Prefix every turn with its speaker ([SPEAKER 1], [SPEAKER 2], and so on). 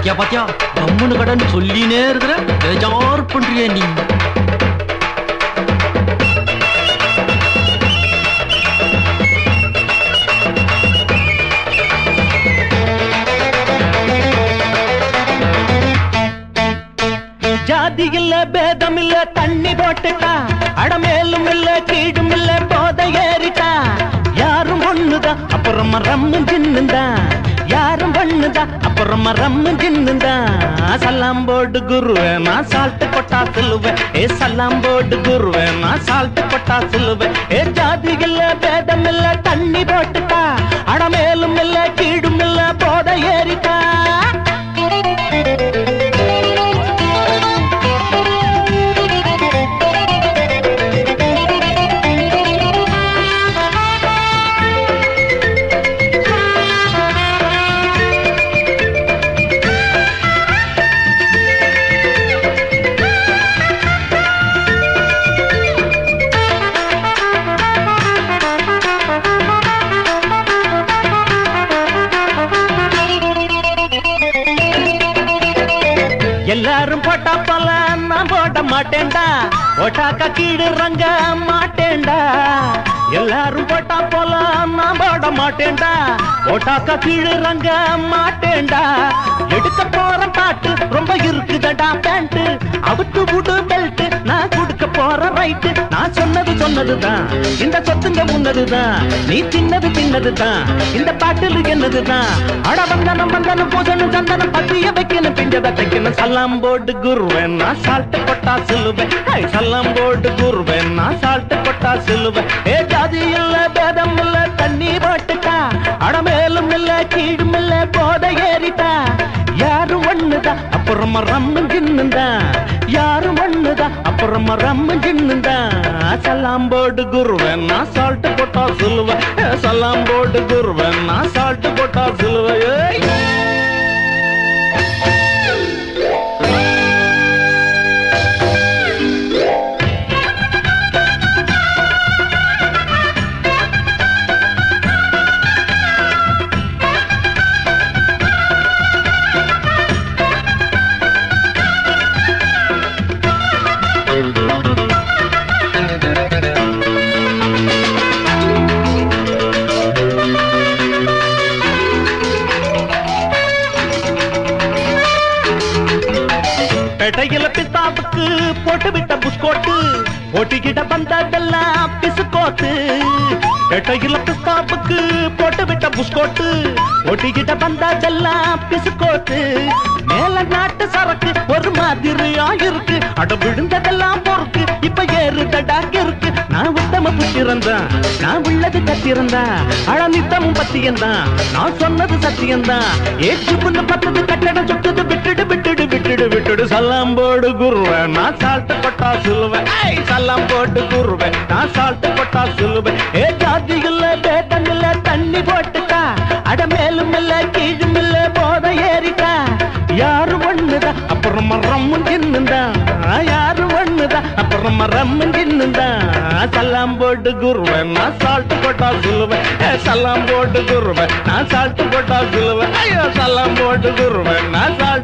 [SPEAKER 1] பாத்தியா பாத்தியா கம்முனு கடன் சொல்லினே இருக்கிற பேஜார் பண்றிய நீ
[SPEAKER 2] ஜாதி இல்ல பேதம் இல்ல தண்ணி போட்டுட்டா அடமேலும் இல்ல கீழும் இல்ல போத ஏறிட்டா யாரும் ஒண்ணுதான் அப்புறம் ரம்மு சின்னுதான் யாரும் ஒண்ணுதான் அப்புறம் ரம்மு சின்னுதான் சல்லாம் போடு குருவே நான் சால்ட்டு கொட்டா சொல்லுவேன் ஏ சல்லாம் போடு குருவே நான் சால்ட்டு கொட்டா சொல்லுவேன் ஏ ஜாதி இல்ல பேதம் இல்ல தண்ணி போட்டுட்டா அடமேலும் இல்ல கீழும் இல்ல போத ஏறிட்டா எல்லாரும் போட்டா போல நான் போட மாட்டேன்டா போட்டாக்கா கீடுறங்க மாட்டேன்டா எல்லாரும் போட்டா போல நான் போட மாட்டேன்டா போட்டாக்கா கீழுறங்க மாட்டேன்டா எடுக்க போற பாட்டு ரொம்ப இருக்குதடா பேண்ட் அவுத்து விடு பெல்ட் நான் கொடுக்க போற ரைட்டு நான் சொன்னது சொன்னதுதான் இந்த சொத்துங்க முன்னதுதான் நீ தின்னது தின்னதுதான் இந்த பாட்டில் என்னதுதான் அட வந்தனம் வந்தனம் பூசணும் சந்தனம் பத்திய வைக்கணும் பிஞ்சத தைக்கணும் சல்லாம் போட்டு குருவேன் நான் சால்ட்டு கொட்டா சொல்லுவேன் ஐ, சல்லாம் போட்டு குருவேன் நான் சால்ட்டு கொட்டா சொல்லுவேன் ஏ ஜாதி இல்ல பேதம் இல்ல தண்ணி போட்டுட்டா அட மேலும் இல்ல கீழும் இல்ல போத ஏறிட்டா யாரும் ஒண்ணுதான் அப்புறமா ரம்மு ஜின்னுதான் யாரும் ஒண்ணுதான் அப்புறமா ரம்மு ஜின்னுதான் சல்லாம் போட்டு குருவேன் நான் சால்ட்டு போட்டா சொல்லுவேன் ஏ, சல்லாம் போட்டு குருவேன் நான் சால்ட்டு போட்டா சொல்லுவேன் ஏய் பெட்டையில பிஸ்தாவுக்கு போட்டு விட்ட புஸ்கோட்டு போட்டிக்கிட்ட வந்ததெல்லாம் பிசுக்கோட்டு பெட்டையில பிஸ்தாவுக்கு போட்டு விட்ட புஸ்கோட்டு போட்டிக்கிட்ட வந்ததெல்லாம் பிசுக்கோட்டு மேல நாட்டு சரக்கு ஒரு மாதிரியா இருக்கு அட விழுந்ததெல்லாம் பொறுக்கு இப்ப ஏறுதடா இருக்கு நான் உத்தம புத்திரந்தான் நான் உள்ளது கத்திரந்தான் அழ நித்தமும் பத்தியந்தான் நான் சொன்னது சத்தியந்தான் ஏற்று புண்ணு பத்தது கட்டடம் சுத்தது விட்டுடு விட்டுடு விட்டுடு விட்டுடு சல்லாம் போடு குருவேன் நான் சால்ட்டு கொட்டா சொல்லுவேன் ஏய், சல்லாம் போட்டு குருவேன் நான் சால்ட்டு கொட்டா சொல்லுவேன் ஏ ஜாதி இல்ல பேட்டம் இல்ல தண்ணி போட்டுட்டா அட மேலும் இல்ல கீழும் இல்ல போத ஏறிட்டா யாரும் ஒண்ணுதான் அப்புறம் ரம்மு தின்னுதான் யாரும் ஒண்ணுதான் அப்புறம் ரம்மு தின்னுதான் சல்லாம் போட்டு குருவேன் நான் சால்ட்டு போட்டா சொல்லுவேன் ஏ, சல்லாம் போட்டு குருவேன் நான் சால்ட்டு போட்டா சொல்லுவேன் ஐயோ சல்லாம் போட்டு குருவேன் நான் சால்ட்டு